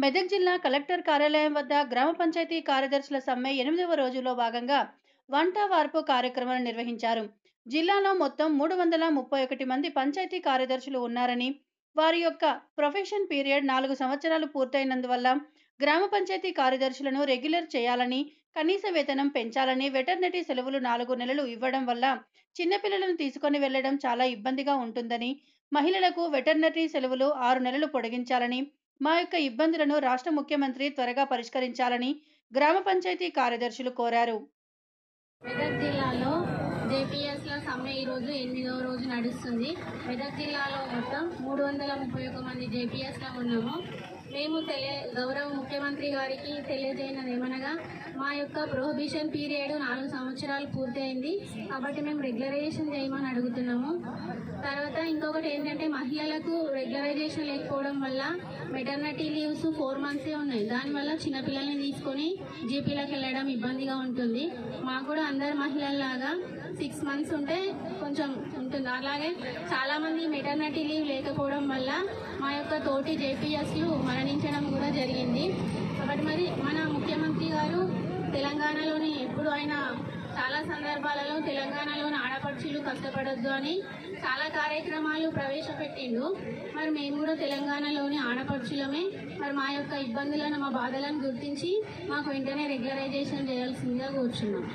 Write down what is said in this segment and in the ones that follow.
మెదక్ జిల్లా కలెక్టర్ కార్యాలయం వద్ద గ్రామ పంచాయతీ కార్యదర్శుల సమ్మె ఎనిమిదవ రోజులో భాగంగా వంట వార్పు కార్యక్రమాలు నిర్వహించారు జిల్లాలో మొత్తం మూడు వందల ముప్పై ఒకటి మంది పంచాయతీ కార్యదర్శులు ఉన్నారని వారి యొక్క ప్రొఫెషన్ పీరియడ్ నాలుగు సంవత్సరాలు పూర్తయినందువల్ల గ్రామ పంచాయతీ కార్యదర్శులను రెగ్యులర్ చేయాలని కనీస వేతనం పెంచాలని వెటర్నరీ సెలవులు నాలుగు నెలలు ఇవ్వడం వల్ల చిన్నపిల్లలను తీసుకొని వెళ్లడం చాలా ఇబ్బందిగా ఉంటుందని మహిళలకు వెటర్నరీ సెలవులు ఆరు నెలలు పొడిగించాలని మా యొక్క ఇబ్బందులను రాష్ట్ర ముఖ్యమంత్రి త్వరగా పరిష్కరించాలని గ్రామ పంచాయతీ కార్యదర్శులు కోరారు మెదక్ జిల్లాలో జేపీఎస్ లో సమ్మె ఈ రోజు ఎనిమిదవ రోజు నడుస్తుంది మెదక్ జిల్లాలో మొత్తం మూడు వందల ముప్పై ఒక మంది జేపీఎస్ లో ఉన్నాము మేము తెలియ గౌరవ ముఖ్యమంత్రి గారికి తెలియజేయనది ఏమనగా మా యొక్క ప్రొహిబిషన్ పీరియడ్ నాలుగు సంవత్సరాలు పూర్తయింది కాబట్టి మేము రెగ్యులరైజేషన్ చేయమని అడుగుతున్నాము తర్వాత ఇంకొకటి ఏంటంటే మహిళలకు రెగ్యులరైజేషన్ లేకపోవడం వల్ల మెటర్నిటీ లీవ్స్ ఫోర్ మంత్సే ఉన్నాయి దానివల్ల చిన్నపిల్లల్ని తీసుకొని జీపీలకు వెళ్ళడం ఇబ్బందిగా ఉంటుంది మాకు కూడా అందరు మహిళల్లాగా సిక్స్ మంత్స్ ఉంటే కొంచెం ఉంటుంది అలాగే చాలా మంది మెటర్నిటీ లీవ్ లేకపోవడం వల్ల మా యొక్క తోటి జేపీఎస్లు మరణించడం కూడా జరిగింది కాబట్టి మరి మన ముఖ్యమంత్రి గారు తెలంగాణలోని ఎప్పుడు ఆయన చాలా సందర్భాలలో తెలంగాణలోని ఆడపడుచులు కష్టపడొద్దు అని చాలా కార్యక్రమాలు ప్రవేశపెట్టిండు మరి మేము కూడా తెలంగాణలోని ఆడపడుచులమే మరి మా యొక్క ఇబ్బందులను మా బాధలను గుర్తించి మాకు వెంటనే రెగ్యులరైజేషన్ చేయాల్సిందిగా కూర్చున్నాం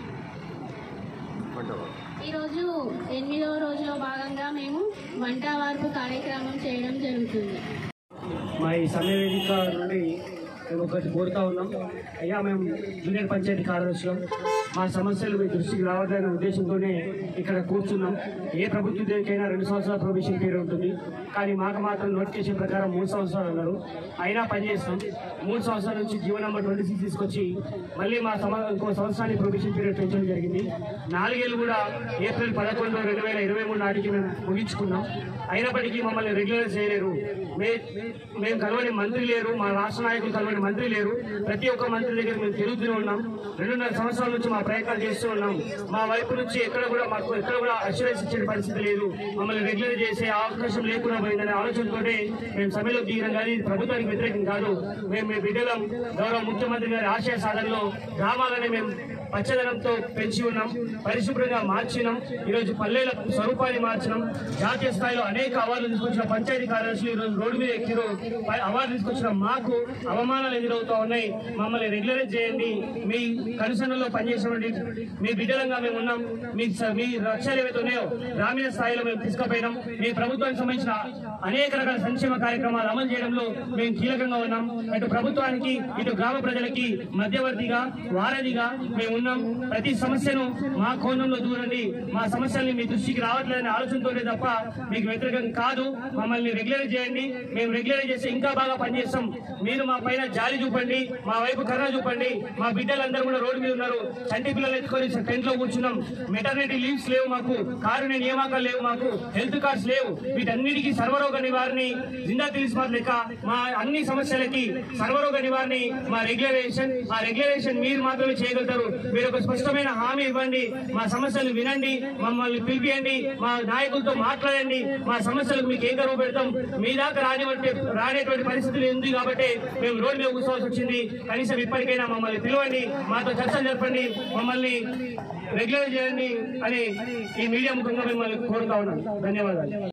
ఈరోజు ఎనిమిదవ రోజులో భాగంగా మేము వంట వార్పు కార్యక్రమం చేయడం జరుగుతుంది మా ఈ సమయ వేదిక నుండి మేము ఒకటి కోరుతా ఉన్నాం అయ్యా మేము జూనియర్ పంచాయతీ కార్యదర్శులం మా సమస్యలు మీ దృష్టికి రావద్దనే ఉద్దేశంతోనే ఇక్కడ కూర్చున్నాం ఏ ప్రభుత్వ ఉద్యోగికైనా రెండు సంవత్సరాల ప్రొబేషన్ పీరియడ్ ఉంటుంది కానీ మాకు మాత్రం నోటిఫికేషన్ ప్రకారం మూడు సంవత్సరాలు అన్నారు అయినా పనిచేస్తాం మూడు సంవత్సరాల నుంచి జీవో నెంబర్ ట్వంటీ సిక్స్ తీసుకొచ్చి మళ్ళీ మా సమ ఇంకో సంవత్సరానికి ప్రొబేషన్ పీరియడ్ పెంచడం జరిగింది నాలుగేళ్ళు కూడా ఏప్రిల్ పదకొండు రెండు వేల ఇరవై మూడు నాటికి మేము ముగించుకున్నాం అయినప్పటికీ మమ్మల్ని రెగ్యులర్ చేయలేరు మే మేము కలవని మంత్రి లేరు మా రాష్ట్ర నాయకులు కలవని మంత్రి లేరు ప్రతి ఒక్క మంత్రి దగ్గర మేము తిరుగుతూనే ఉన్నాం రెండున్నర సంవత్సరాల నుంచి మా ప్రయత్నాలు చేస్తూ ఉన్నాం మా వైపు నుంచి ఎక్కడ కూడా మాకు ఎక్కడ కూడా అష్యూరెన్స్ ఇచ్చే పరిస్థితి లేదు మమ్మల్ని రెగ్యులర్ చేసే అవకాశం లేకుండా పోయిందనే ఆలోచనతోనే మేము సమ్మెలో దిగినాం కానీ ఇది ప్రభుత్వానికి వ్యతిరేకం కాదు మేము మీ బిడ్డలం గౌరవ ముఖ్యమంత్రి గారి ఆశయ సాధనలో గ్రామాలని మేము పచ్చదనంతో పెంచి ఉన్నాం పరిశుభ్రంగా మార్చినాం ఈరోజు పల్లెల స్వరూపాన్ని మార్చినాం జాతీయ స్థాయిలో అనేక అవార్డులు తీసుకొచ్చిన పంచాయతీ కార్యదర్శులు ఈరోజు రోడ్డు మీద ఎక్కిరు అవార్డు తీసుకొచ్చిన మాకు అవమానాలు ఎదురవుతా ఉన్నాయి మమ్మల్ని రెగ్యులరైజ్ చేయండి మీ కనుసనలో పనిచేసినటువంటి మీ బిడ్డలంగా మేము ఉన్నాం మీ స- మీ లక్ష్యాలు ఏవైతే ఉన్నాయో గ్రామీణ స్థాయిలో మేము తీసుకుపోయినాం మీ ప్రభుత్వానికి సంబంధించిన అనేక రకాల సంక్షేమ కార్యక్రమాలు అమలు చేయడంలో మేము కీలకంగా ఉన్నాం అటు ప్రభుత్వానికి ఇటు గ్రామ ప్రజలకి మధ్యవర్తిగా వారధిగా మేము ఉన్నాం ప్రతి సమస్యను మా కోణంలో దూరండి మా సమస్యల్ని మీ దృష్టికి రావట్లేదనే ఆలోచనతోనే తప్ప మీకు వ్యతిరేకం కాదు మమ్మల్ని రెగ్యులరైజ్ చేయండి మేము రెగ్యులరైజ్ చేస్తే ఇంకా బాగా పనిచేస్తాం మీరు మా పైన జాలి చూపండి మా వైపు కర్ర చూపండి మా బిడ్డలందరూ కూడా రోడ్డు మీద ఉన్నారు చంటి పిల్లలు ఎత్తుకొని టెంట్ లో కూర్చున్నాం మెటర్నిటీ లీవ్స్ లేవు మాకు కారుణ్య నియామకాలు లేవు మాకు హెల్త్ కార్డ్స్ లేవు వీటన్నిటికీ సర్వరోగ నివారణ జిందా తెలిసిమార్ లెక్క మా అన్ని సమస్యలకి సర్వరోగ నివారణ మా రెగ్యులరేషన్ ఆ రెగ్యులరేషన్ మీరు మాత్రమే చేయగలుగుతారు మీరు ఒక స్పష్టమైన హామీ ఇవ్వండి మా సమస్యలు వినండి మమ్మల్ని పిలిపియండి మా నాయకులతో మాట్లాడండి మా సమస్యలకు మీకు ఏం గర్వ పెడతాం మీ దాకా రానివంటి రానేటువంటి పరిస్థితులు ఉంది కాబట్టి మేము రోడ్డు మీద కూర్చోవాల్సి వచ్చింది కనీసం ఇప్పటికైనా మమ్మల్ని పిలవండి మాతో చర్చలు జరపండి మమ్మల్ని రెగ్యులర్ చేయండి అని ఈ మీడియా ముఖంగా మిమ్మల్ని కోరుతా ఉన్నాను ధన్యవాదాలు